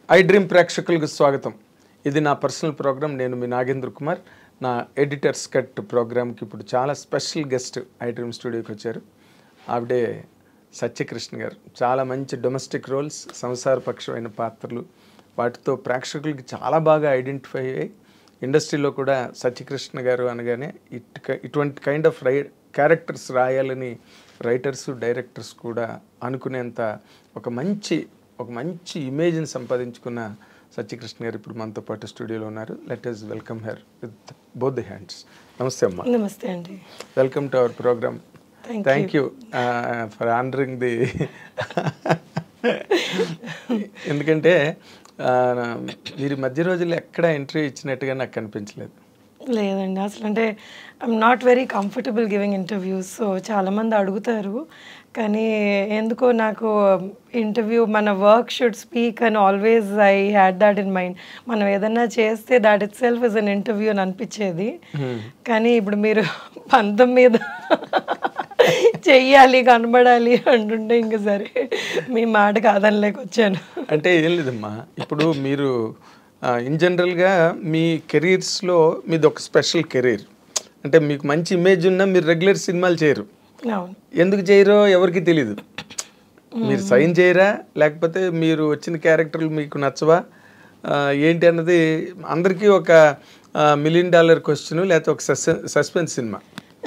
I dream ప్రేక్షకులకు స్వాగతం ఇది నా పర్సనల్ ప్రోగ్రామ్ నేను మీ నాగేంద్ర కుమార్ నా ఎడిటర్స్ కట్ ప్రోగ్రామ్కి ఇప్పుడు చాలా స్పెషల్ గెస్ట్ ఐ డ్రీమ్ స్టూడియోకి వచ్చారు ఆవిడే సత్యకృష్ణ గారు చాలా మంచి డొమెస్టిక్ రోల్స్ సంసారపక్షమైన పాత్రలు వాటితో ప్రేక్షకులకి చాలా బాగా ఐడెంటిఫై అయ్యాయి ఇండస్ట్రీలో కూడా సత్యకృష్ణ గారు అనగానే ఇట్ ఇటువంటి కైండ్ ఆఫ్ రై క్యారెక్టర్స్ రాయాలని రైటర్స్ డైరెక్టర్స్ కూడా అనుకునేంత ఒక మంచి ఒక మంచి ఇమేజ్ని సంపాదించుకున్న సత్యకృష్ణ గారు ఇప్పుడు మనతో పాటు స్టూడియోలో ఉన్నారు let us welcome her with both the hands నమస్తే అమ్మా నమస్తే అండి welcome to our programme Thank thank you for honouring the ఎందుకంటే ఆ, మీరు ఈ మధ్య రోజుల్లో ఎక్కడ ఇంటర్వ్యూ ఇచ్చినట్టుగా నాకు కనిపించలేదు లేదండి అసలు అంటే I'm not very comfortable giving interviews so చాలామంది అడుగుతారు కానీ ఎందుకో నాకు ఇంటర్వ్యూ మన వర్క్ షుడ్ స్పీక్ అని always I had that in mind మనం ఏదన్నా చేస్తే that itself is an interview అని అనిపించేది కానీ ఇప్పుడు మీరు పంతం మీద చెయ్యాలి కనబడాలి అంటుంటే ఇంక సరే మీ మాట కాదనిలేక వచ్చాను అంటే ఏం లేదమ్మా ఇప్పుడు మీరు ఇన్ జనరల్గా మీ కెరీర్స్లో మీది ఒక స్పెషల్ కెరీర్ అంటే మీకు మంచి ఇమేజ్ ఉన్నా మీరు రెగ్యులర్ సినిమాలు చేయరు అవును ఎందుకు చేయరో ఎవరికి తెలీదు మీరు సైన్ చేయరా లేకపోతే మీరు వచ్చిన క్యారెక్టర్లు మీకు నచ్చవా ఆ, ఏంటి అన్నది అందరికీ ఒక మిలియన్ డాలర్ క్వశ్చన్ లేకపోతే ఒక సస్పెన్స్ సినిమా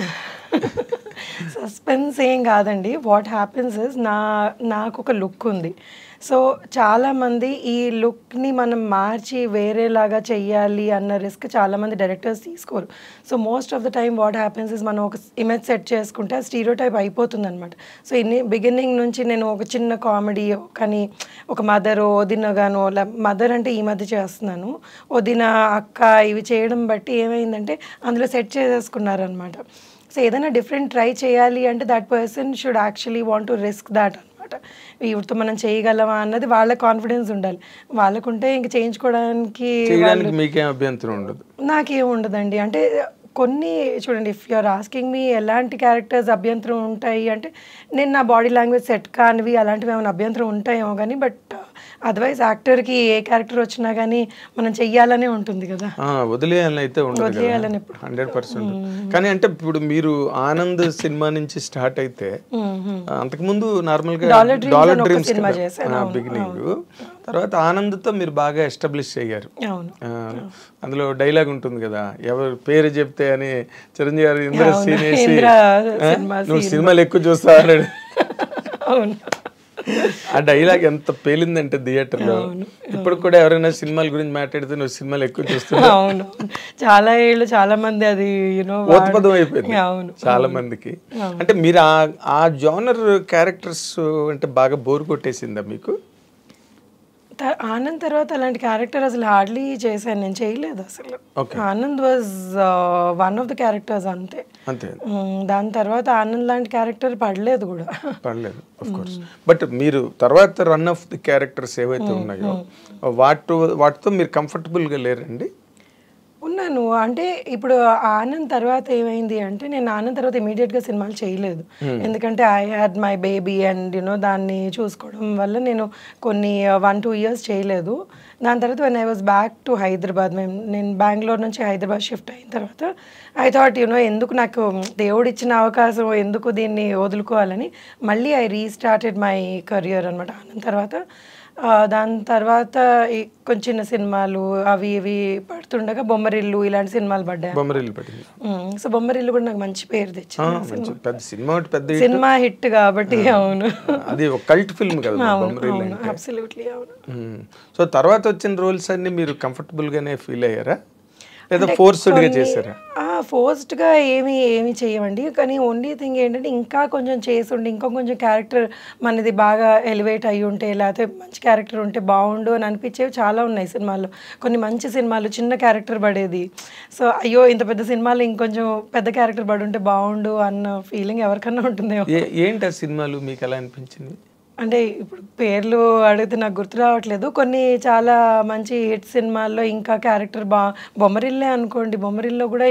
సస్పెన్స్ ఏం కాదండి వాట్ హ్యాపెన్స్ ఇస్ నా నాకు ఒక లుక్ ఉంది సో చాలామంది ఈ లుక్ని మనం మార్చి వేరేలాగా చెయ్యాలి అన్న రిస్క్ చాలామంది డైరెక్టర్స్ తీసుకోరు so most of the time what happens is మనం ఒక ఇమేజ్ సెట్ చేసుకుంటే ఆ స్టీరియో టైప్ అయిపోతుంది అనమాట సో ఇన్ని బిగినింగ్ నుంచి నేను ఒక చిన్న కామెడీ కానీ ఒక మదర్ వదినగాను మదర్ అంటే ఈ మధ్య చేస్తున్నాను వదిన అక్క ఇవి చేయడం బట్టి ఏమైందంటే అందులో సెట్ చేసేసుకున్నారనమాట సో ఏదైనా డిఫరెంట్ ట్రై చేయాలి అంటే that person should actually want to risk that అనమాట వీటితో మనం చేయగలమా అన్నది వాళ్ళ కాన్ఫిడెన్స్ ఉండాలి వాళ్ళకుంటే ఇంక చేయించుకోవడానికి చేయడానికి మీకేం అభ్యంతరం ఉండదు నాకేం ఉండదండి అంటే కొన్ని చూడండి ఇఫ్ యూఆర్ ఆస్కింగ్ మీ ఎలాంటి క్యారెక్టర్స్ అభ్యంతరం ఉంటాయి అంటే నేను నా బాడీ లాంగ్వేజ్ సెట్ కానివి అలాంటివి ఏమైనా అభ్యంతరం ఉంటాయేమో కానీ బట్ అదర్వైజ్ యాక్టర్కి ఏ క్యారెక్టర్ వచ్చినా కానీ మనం చెయ్యాలనే ఉంటుంది కదా ఆ, వదిలేయాలని అయితే ఉండదు వదిలేయాలని ఎప్పుడు హండ్రెడ్ పర్సెంట్ కానీ అంటే ఇప్పుడు మీరు ఆనంద్ సినిమా నుంచి స్టార్ట్ అయితే ఆ, అంతకుముందు నార్మల్ గా Dollar Dreams డాలర్ అని ఒక డ్రీమ్స్ సినిమా చేశాను, అవును, బిగినింగ్ తర్వాత ఆనంద్తో మీరు బాగా ఎస్టాబ్లిష్ అయ్యారు అవును ఆ, అందులో డైలాగ్ ఉంటుంది కదా ఎవరు పేరు చెప్తే అని చిరంజీవి గారు ఇంద్ర సీన్ వేసి ఇంద్ర ఆ, సినిమా నువ్వు సినిమాలు ఎక్కువ చూస్తావు అన్నాడు అవును ఆ డైలాగ్ ఎంత పేలిందంటే థియేటర్లో ఇప్పుడు కూడా ఎవరైనా సినిమాల గురించి మాట్లాడితే నువ్వు సినిమాలు ఎక్కువ చూస్తున్నావు అవును చాలా ఏళ్ళు చాలా మంది అది యూనో ఓత్పదం అయిపోయింది అవును చాలా మందికి అంటే మీరు ఆ ఆ జోనర్ క్యారెక్టర్స్ అంటే బాగా బోర్ కొట్టేసిందా మీకు త- ఆనంద్ తర్వాత అలాంటి క్యారెక్టర్ అసలు హార్డ్లీ చేశాను నేను చేయలేదు అసలు Okay. Anand was one of the characters అంతే అంతే మ్మ్, దాని తర్వాత ఆనంద్ లాంటి క్యారెక్టర్ పడలేదు కూడా పర్లేదు ఆఫ్ కోర్స్ బట్ మీరు తర్వాత రన్ ఆఫ్ ది క్యారెక్టర్స్ ఏవైతే ఉన్నాయో వాటి వాటితో మీరు comfortable గా లేరండి ఉన్నాను అంటే ఇప్పుడు ఆనంద్ తర్వాత ఏమైంది అంటే నేను ఆనంద్ తర్వాత ఇమీడియట్గా సినిమాలు చేయలేదు ఎందుకంటే I had my baby and you know దాన్ని చూసుకోవడం వల్ల నేను కొన్ని వన్ టూ ఇయర్స్ చేయలేదు దాని తర్వాత one I was back to Hyderabad మేము నేను బెంగళూరు నుంచి హైదరాబాద్ షిఫ్ట్ అయిన తర్వాత ఐ థాట్ యూనో ఎందుకు నాకు దేవుడు ఇచ్చిన అవకాశం ఎందుకు దీన్ని వదులుకోవాలని మళ్ళీ ఐ రీస్టార్టెడ్ మై కెరియర్ అనమాట ఆనంద్ తర్వాత ఆ, దాని తర్వాత ఈ కొంచెం చిన్న సినిమాలు అవి ఇవి పడుతుండగా బొమ్మరిల్లు ఇలాంటి సినిమాలు పడ్డాయి బొమ్మరిల్లు పట్టింది మ్మ్. సో బొమ్మరిల్లు కూడా నాకు మంచి పేరు ఆ, తెచ్చింది మంచి పెద్ద సినిమా ఒకటి పెద్ద hit. సినిమా హిట్ కాబట్టి అవును అది ఒక కల్ట్ ఫిల్మ్ కదా బొమ్మరిల్లు అవును అంటే అబ్సల్యూట్లీ అవును మ్మ్. సో తర్వాత వచ్చిన రోల్స్ అన్ని మీరు comfortable గానే ఫీల్ అయ్యారా లేదా ఫోర్స్డ్ గా చేశారా ఫోర్స్డ్గా ఏమి ఏమి చేయమండి కానీ ఓన్లీ థింగ్ ఏంటంటే ఇంకా కొంచెం చేసి ఉండి ఇంకా కొంచెం క్యారెక్టర్ మనది బాగా ఎలివేట్ అయ్యి ఉంటే లేకపోతే మంచి క్యారెక్టర్ ఉంటే బాగుండు అని అనిపించేవి చాలా ఉన్నాయి సినిమాల్లో కొన్ని మంచి సినిమాలు చిన్న క్యారెక్టర్ పడేది సో అయ్యో ఇంత పెద్ద సినిమాలో ఇంకొంచెం పెద్ద క్యారెక్టర్ పడి ఉంటే బాగుండు అన్న ఫీలింగ్ ఎవరికన్నా ఉంటుందేమో ఏ- ఏంటి ఆ సినిమాలు మీకు ఎలా అనిపించింది అంటే ఇప్పుడు పేర్లు అడిగితే నాకు గుర్తు రావట్లేదు కొన్ని చాలా మంచి హిట్ సినిమాల్లో ఇంకా క్యారెక్టర్ బా బొమ్మరిల్లే అనుకోండి బొమ్మరిల్లో కూడా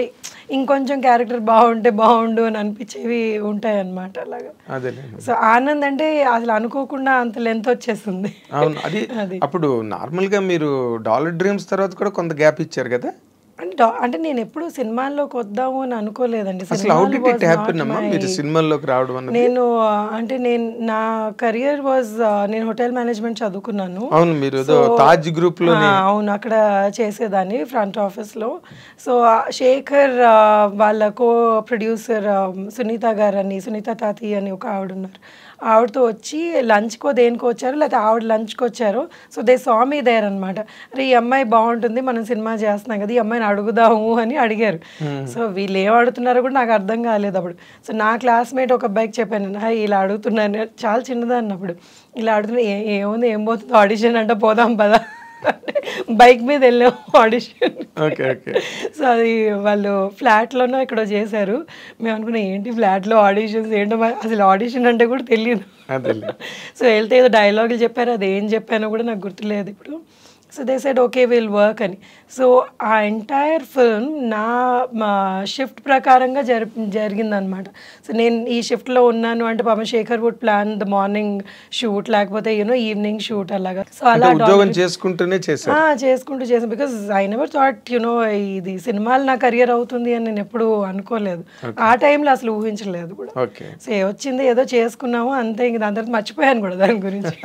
ఇంకొంచెం క్యారెక్టర్ బాగుంటే బాగుండు అని అనిపించేవి ఉంటాయి అన్నమాట అలాగా అదేలేండి సో ఆనంద్ అంటే అసలు అనుకోకుండా అంత లెంత్ వచ్చేస్తుంది అవును అది అది. అప్పుడు నార్మల్గా మీరు డాలర్ డ్రీమ్స్ తర్వాత కూడా కొంత గ్యాప్ ఇచ్చారు కదా అంటే డా- అంటే నేను ఎప్పుడు సినిమాల్లోకి వద్దాము అని అనుకోలేదండి అసలు హౌ సినిమాలు did it was happen not అమ్మా my- మీరు సినిమాల్లోకి రావడం అన్నది నేను ఆ, అంటే నేను నా కెరియర్ వాజ్ నేను హోటల్ మేనేజ్మెంట్ చదువుకున్నాను అవును మీరు ఏదో తాజ్ గ్రూప్ లో ఆ, అవును అక్కడ చేసేదాన్ని ఫ్రంట్ ఆఫీస్లో సో ఆ శేఖర్ ఆ, వాళ్ళ కో ప్రొడ్యూసర్ ఆ, సునీత గారు అని సునీత తాతి అని ఒక ఆవిడ ఉన్నారు ఆవిడతో వచ్చి లంచ్కో దేనికో వచ్చారు లేకపోతే ఆవిడ లంచ్కి వచ్చారు సో దే స్వామి దేర్ అనమాట అరే ఈ అమ్మాయి బాగుంటుంది మనం సినిమా చేస్తున్నాం కదా ఈ అమ్మాయిని అడుగుదాము అని అడిగారు సో వీళ్ళు ఏం అడుగుతున్నారో కూడా నాకు అర్థం కాలేదు అప్పుడు సో నా క్లాస్మేట్ ఒక అబ్బాయికి చెప్పాను "హాయ్, ఇలా అడుగుతున్నాను చాలా చిన్నదాన్ని అప్పుడు ఇలా అడుగుతున్నా "ఏ- ఏముంది ఏం పోతుంది ఆడిషన్ అంటే పోదాం పదా బైక్ మీద వెళ్ళాం ఆడిషన్ ఓకే ఓకే సో అది వాళ్ళు ఫ్లాట్లోనో ఇక్కడ చేశారు మేము అనుకున్నాం ఏంటి ఫ్లాట్లో ఆడిషన్స్ ఏంటో మరి అసలు ఆడిషన్ అంటే కూడా తెలియదు అదేలే సో వెళ్తే ఏదో డైలాగులు చెప్పారు అది ఏం చెప్పానో కూడా నాకు గుర్తులేదు ఇప్పుడు so they said okay will work అని సో ఆ ఎంటైర్ ఫిల్మ్ నా షిఫ్ట్ ప్రకారంగా జరి జరిగిందనమాట సో నేను ఈ షిఫ్ట్లో ఉన్నాను అంటే పాపం Shekhar would plan the morning shoot లేకపోతే యూనో ఈవినింగ్ షూట్ అలాగా సో అంటే అలా ఉద్యోగం చేసుకుంటూనే చేశారు ఆ, చేసుకుంటూ చేసాను because I never thought you know ఇది సినిమాలు నా కెరియర్ అవుతుంది అని నేను ఎప్పుడు అనుకోలేదు ఆ టైంలో అసలు ఊహించలేదు కూడా ఓకే సో ఏ వచ్చింది ఏదో చేసుకున్నాము అంతే ఇంక దాని తర్వాత మర్చిపోయాను కూడా దాని గురించి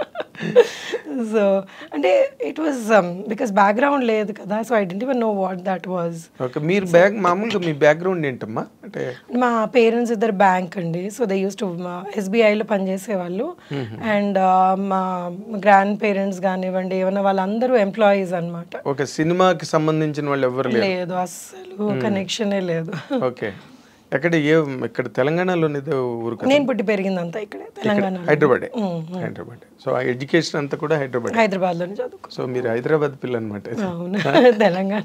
సో అంటే ఇట్ వాజ్ బికాస్ బ్యాక్గ్రౌండ్ లేదు కదా so I didn't even know what that was okay మీరు బ్యాక్ మామూలుగా మీ బ్యాక్గ్రౌండ్ ఏంటమ్మా అంటే మా పేరెంట్స్ ఇద్దరు బ్యాంక్ అండి సో దే యూస్ టు ఎస్బీఐలో పనిచేసేవాళ్ళు అండ్ మా గ్రాండ్ పేరెంట్స్ కానివ్వండి ఏమన్నా వాళ్ళందరూ ఎంప్లాయీస్ అన్నమాట ఒక సినిమాకి సంబంధించిన వాళ్ళు ఎవరు లేరు లేదు అస్సలు కనెక్షనే లేదు ఓకే ఎక్కడ ఏ ఇక్కడ తెలంగాణలోని ఏదో ఊరు కదా నేను పుట్టి పెరిగిందంతా ఇక్కడే తెలంగాణ హైదరాబాదే హైదరాబాద్ సో ఆ ఎడ్యుకేషన్ అంతా కూడా హైదరాబాద్ హైదరాబాద్లోనే చదువుకో సో మీరు హైదరాబాద్ పిల్ల అనమాట అవును తెలంగాణ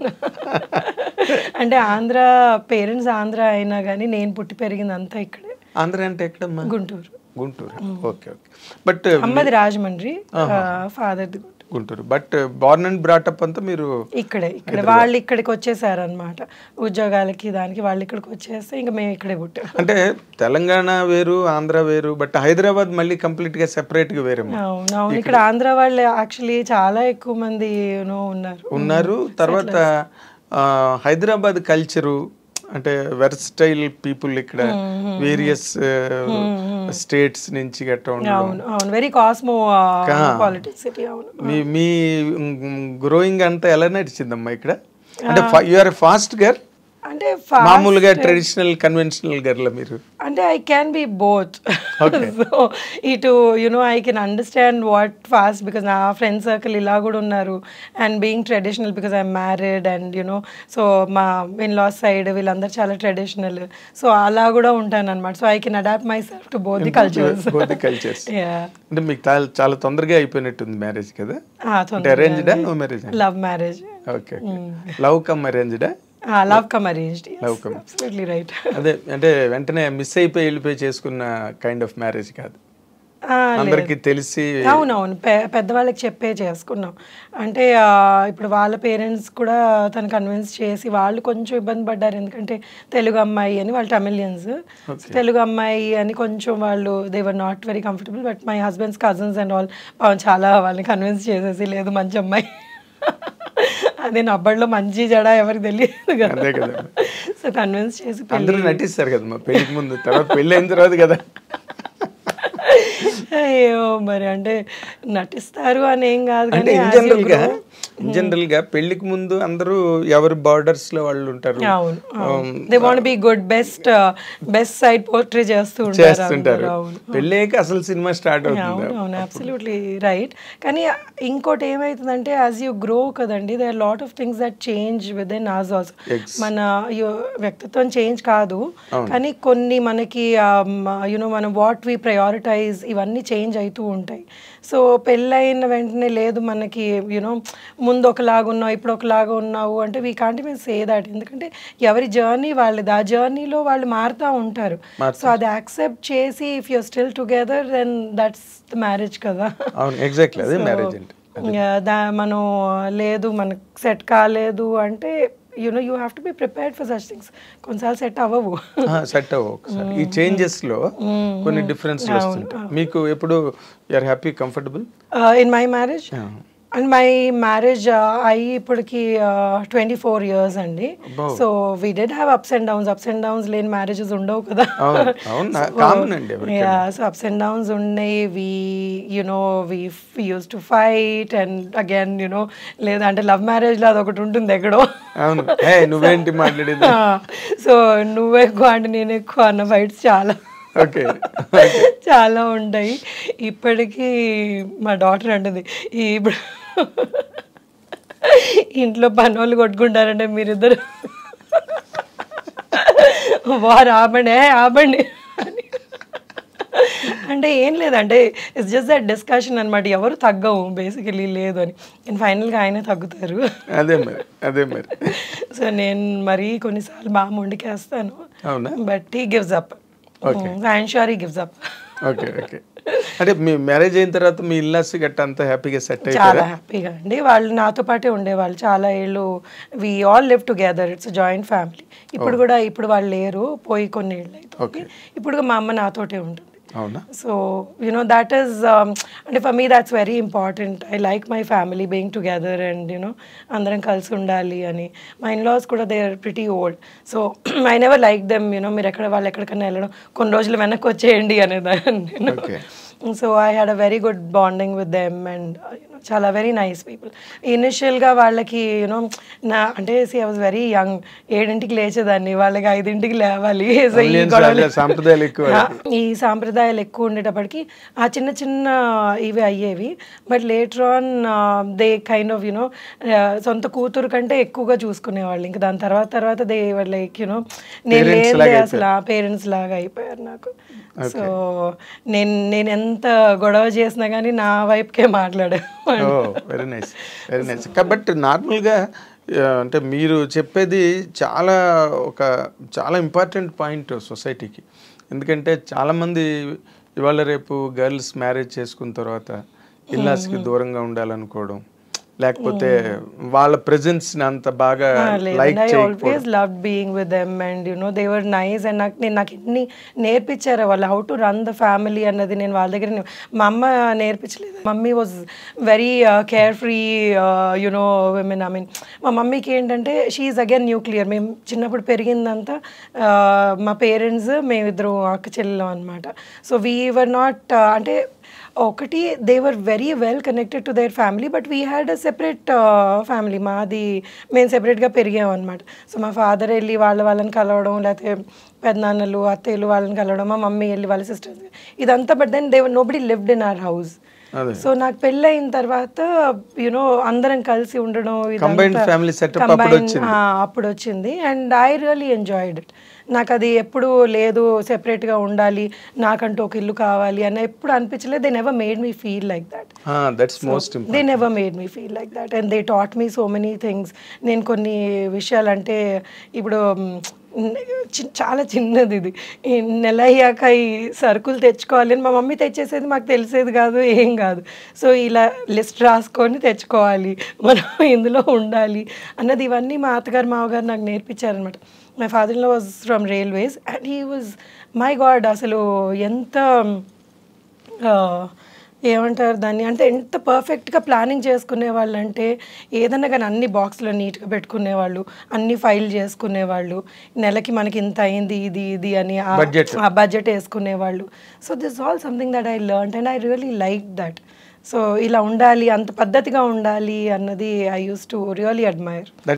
అంటే ఆంధ్ర పేరెంట్స్ ఆంధ్ర అయినా కానీ నేను పుట్టి పెరిగింది అంతా ఇక్కడే ఆంధ్ర అంటే ఎక్కడమ్మా Guntur Guntur okay okay but అమ్మది రాజమండ్రి ఫాదర్ది Guntur Guntur but born and brought up అంతా మీరు ఇక్కడే ఇక్కడ వాళ్ళు ఇక్కడికి వచ్చేసారు అనమాట ఉద్యోగాలకి దానికి వాళ్ళు ఇక్కడికి వచ్చేస్తే ఇంకా మేము ఇక్కడే పుట్టాం అంటే తెలంగాణ వేరు ఆంధ్ర వేరు బట్ హైదరాబాద్ మళ్ళీ కంప్లీట్ గా సెపరేట్ గా వేరేమో అవును అవును ఇక్కడ ఆంధ్ర వాళ్ళు యాక్చువల్లీ చాలా ఎక్కువ మంది యూనో ఉన్నారు ఉన్నారు తర్వాత ఆ, హైదరాబాద్ కల్చరు అంటే వెర్స్టైల్ పీపుల్ ఇక్కడ వేరియస్ స్టేట్స్ నుంచి గట్రా ఉండడం అవును అవును వెరీ కాస్మో పాలిటిక్స్ సిటీ అవును మీ మీ గ్రోయింగ్ అంతా ఎలా నడిచిందమ్మా ఇక్కడ అంటే యూఆర్ ఫాస్ట్ గర్ అంటే fa- మామూలుగా ట్రెడిషనల్ కన్వెన్షనల్ గర్ల మీరు అంటే I can be both so ఇటు you know I can understand what fast because నా ఫ్రెండ్ సర్కిల్ ఇలా కూడా ఉన్నారు and being traditional because I'm married and you know so మా ఇన్ లాస్ సైడ్ వీళ్ళందరూ చాలా ట్రెడిషనల్ సో అలా కూడా ఉంటాను అనమాట so I can adapt myself to both the cultures both cultures అంటే మీకు చాలా చాలా తొందరగా అయిపోయినట్టుంది మ్యారేజ్ కదా అంటే అరేంజ్డా no marriage love marriage okay love come అరేంజ్డా love come arranged Love come. Absolutely right అదే అంటే వెంటనే మిస్ అయిపోయి వెళ్ళిపోయి చేసుకున్న కైండ్ ఆఫ్ మ్యారేజ్ కాదు అందరికి తెలిసి అవునవును పె- పెద్దవాళ్ళకి చెప్పే చేసుకున్నాం అంటే ఆ, ఇప్పుడు వాళ్ళ పేరెంట్స్ కూడా తను కన్విన్స్ చేసి వాళ్ళు కొంచెం ఇబ్బంది పడ్డారు ఎందుకంటే తెలుగు అమ్మాయి అని వాళ్ళు టమిలియన్స్ తెలుగు అమ్మాయి అని కొంచెం వాళ్ళు they were not very comfortable but my husband's cousins and all చాలా వాళ్ళని కన్విన్స్ చేసేసి లేదు మంచి అమ్మాయి అదే నబ్బడిలో మంచి జడ ఎవరికి తెలియదు కదా అదే కదా సో కన్విన్స్ చేసి పెళ్లి అందరూ నటిస్తారు కదా మా పెళ్లికి ముందు తర్వాత పెళ్ళి అయిన తర్వాత కదా అయ్యో మరి అంటే నటిస్తారు అని ఏం కాదు అంటే కానీ ఇన్ as you జనరల్ గా grow- ఇన్ జనరల్ గా పెళ్లికి ముందు అందరూ ఎవరి బార్డర్స్ లో వాళ్ళు ఉంటారు అవును they want be good best best side portray చేస్తూ ఉంటారు చేస్తుంటారు అందరూ. అవును పెళ్ళాక అసలు సినిమా స్టార్ట్ అవుతుంది అవును అవును అబ్సల్యూట్లీ రైట్ కానీ ఇంకోటి ఏమవుతుందంటే యాజ్ యూ గ్రో కదండి they are lot of things that change with in as also మన యు- వ్యక్తిత్వం చేంజ్ కాదు కానీ కొన్ని మనకి యూనో మనం వాట్ వి ప్రయారిటైజ్ ఇవన్నీ చేంజ్ అవుతూ ఉంటాయి సో పెళ్ళైన వెంటనే లేదు మనకి యూనో ముందు ఒకలాగా ఉన్నావు ఇప్పుడు ఒకలాగా ఉన్నావు అంటే we can't mean say that ఎందుకంటే ఎవరి జర్నీ వాళ్ళది ఆ జర్నీలో వాళ్ళు మారుతూ ఉంటారు సో అది యాక్సెప్ట్ చేసి if you still together then that's the marriage కదా అవును ఎగ్జాక్ట్లీ అదే మ్యారేజ్ అంటే Yeah, దా మనం లేదు మనకు సెట్ కాలేదు అంటే you know you have to be prepared for such things కొన్నిసార్లు సెట్ అవ్వవు సెట్ అవ్వ ఒకసారి ఈ చేంజెస్ లో కొన్ని డిఫరెన్స్ వస్తుంటాయి మీకు ఎప్పుడు you're happy comfortable in my marriage and my marriage అయ్యి ఇప్పటికి ట్వంటీ ఫోర్ ఇయర్స్ అండి అబ్బో. So we did have ups and downs ups and downs లేని మ్యారేజెస్ ఉండవు కదా అవును అవును కామన్ అండి ఎవరికైనా. Yeah so ups and downs ఉన్నాయి we you know we used to fight and again you know లేదంటే లవ్ మ్యారేజ్లో అది ఒకటి ఉంటుంది ఎక్కడో అవును ఏ నువ్వేంటి మాట్లాడేది సో నువ్వు ఎక్కువ అంటే నేను ఎక్కువ అన్న ఫైట్స్ చాలా ఓకే చాలా ఉంటాయి ఇప్పటికీ మా డాటర్ అంటుంది ఈ ఇప్పుడు ఇంట్లో పని వాళ్ళు కొట్టుకుంటారంటే మీరిద్దరు వారు ఆపండి "ఏ, ఆపండి అని. అంటే ఏం లేదంటే ఇట్స్ జస్ట్ దట్ డిస్కషన్ అనమాట ఎవరు తగ్గవు బేసికలీ లేదు అని నేను ఫైనల్గా ఆయనే తగ్గుతారు అదే మరి అదే మరి సో నేను మరీ కొన్నిసార్లు బాగా మొండికేస్తాను అవునా but he gives up I'm sure he gives up okay okay అంటే మీ మ్యారేజ్ అయిన తర్వాత మీ ఇల్లాస్ గట్ట అంత హ్యాపీగా సెట్ అయిపోయారా చాలా హ్యాపీగా అండి వాళ్ళు నాతో పాటే ఉండేవాళ్ళు చాలా ఏళ్ళు we all live together it's joint family ఇప్పుడు కూడా ఇప్పుడు వాళ్ళు లేరు పోయి కొన్ని ఏళ్ళు అవుతుంది ఇప్పుడు మా అమ్మ నాతోటే ఉంటుంది అవునా సో యునో దాట్ ఈస్ అంటే for me that's very important I like my family being together and you know అందరం కలిసి ఉండాలి అని మా ఇన్లాస్ కూడా they are pretty old so I never like them you know మీరు ఎక్కడ వాళ్ళు ఎక్కడికైనా వెళ్ళడం కొన్ని రోజులు వెనక్కి వచ్చేయండి అనేదాన్ని నేను Okay. So I had a very good bonding with them and చాలా వెరీ నైస్ పీపుల్ ఇనిషియల్గా వాళ్ళకి యూనో నా అంటే see I was very young ఏడింటికి లేచేదాన్ని వాళ్ళకి ఐదింటికి లేవాలి సో ఈ Indians గొడవలు వాళ్ళ సాంప్రదాయాలు ఎక్కువ ఆ, ఈ సాంప్రదాయాలు ఎక్కువ ఉండేటప్పటికి ఆ చిన్న చిన్న ఇవి అయ్యేవి but later on they kind of you know సొంత కూతురు కంటే ఎక్కువగా చూసుకునేవాళ్ళు ఇంకా దాని తర్వాత తర్వాత దే లైక్ యునో నేను Parents లేదే లాగా అసలు ఆ పేరెంట్స్ లాగా అయిపోయారు నాకు సో నేను నేను ఎంత గొడవ చేసినా కానీ నా వైపుకే మాట్లాడే oh very nice very nice but నార్మల్గా అంటే మీరు చెప్పేది చాలా ఒక చాలా ఇంపార్టెంట్ పాయింట్ సొసైటీకి ఎందుకంటే చాలామంది ఇవాళ రేపు గర్ల్స్ మ్యారేజ్ చేసుకున్న తర్వాత ఇల్లాస్కి దూరంగా ఉండాలనుకోవడం లేకపోతే వాళ్ళ ప్రెజెన్స్ అంత బాగా లైక్ ఐ చేయకపోవడం always love being with them and you know they were nice and నాకు నేను నాకు ఎన్ని నేర్పించారు వాళ్ళు how to run the family అన్నది నేను వాళ్ళ దగ్గర నే- మా అమ్మ నేర్పించలేదు mummy was very carefree you know women I mean మా మమ్మీకి ఏంటంటే షీఈ్ అగైన్ న్యూక్లియర్ మేము చిన్నప్పుడు పెరిగిందంతా uh, మా పేరెంట్స్ మేమిద్దరు అక్క చెల్లెలం అనమాట సో వీ వర్ నాట్ అంటే ఒకటి they were very well connected to their family but we had a separate family మాది మేము సెపరేట్గా పెరిగాం అనమాట సో మా ఫాదర్ వెళ్ళి వాళ్ళ వాళ్ళని కలవడం లేకపోతే పెద్దనాన్నలు అత్తయ్యలు వాళ్ళని కలవడం మా మమ్మీ వెళ్ళి వాళ్ళ సిస్టర్స్ ఇదంతా but then there were nobody lived in our house అదే సో నాకు పెళ్ళి అయిన తర్వాత యునో అందరం కలిసి ఉండడం Combined ఇదంతా family setup అప్పుడు combined- వచ్చింది. ఆ, అప్పుడు వచ్చింది and I really enjoyed it నాకు అది ఎప్పుడు లేదు సెపరేట్గా ఉండాలి నాకంటూ ఒక ఇల్లు కావాలి అని ఎప్పుడు అనిపించలేదు they never made me feel like that that's most they never made me feel like that and they taught me so many things నేను కొన్ని విషయాలు అంటే ఇప్పుడు మ్, చి- చాలా చిన్నది ఇది ఈ నెల అయ్యాక ఈ సరుకులు తెచ్చుకోవాలి అని మా మమ్మీ తెచ్చేసేది మాకు తెలిసేది కాదు ఏం కాదు సో ఇలా లిస్ట్ రాసుకొని తెచ్చుకోవాలి మనం ఇందులో ఉండాలి అన్నది ఇవన్నీ మా అత్తగారు మావగారు నాకు నేర్పించారనమాట మై ఫాదర్ లో was from railways and he was my god అసలు ఎంత ఆ, ఏమంటారు దాన్ని అంటే ఎంత పర్ఫెక్ట్గా ప్లానింగ్ చేసుకునే వాళ్ళు అంటే ఏదన్నా కానీ అన్ని బాక్స్లో నీట్గా పెట్టుకునేవాళ్ళు అన్ని ఫైల్ చేసుకునేవాళ్ళు నెలకి మనకి ఇంత అయింది ఇది ఇది అని ఆ- Budget. ఆ బడ్జెట్ వేసుకునేవాళ్ళు so this all something that I learn and I really like that so ఇలా ఉండాలి అంత పద్ధతిగా ఉండాలి అన్నది I used to really admire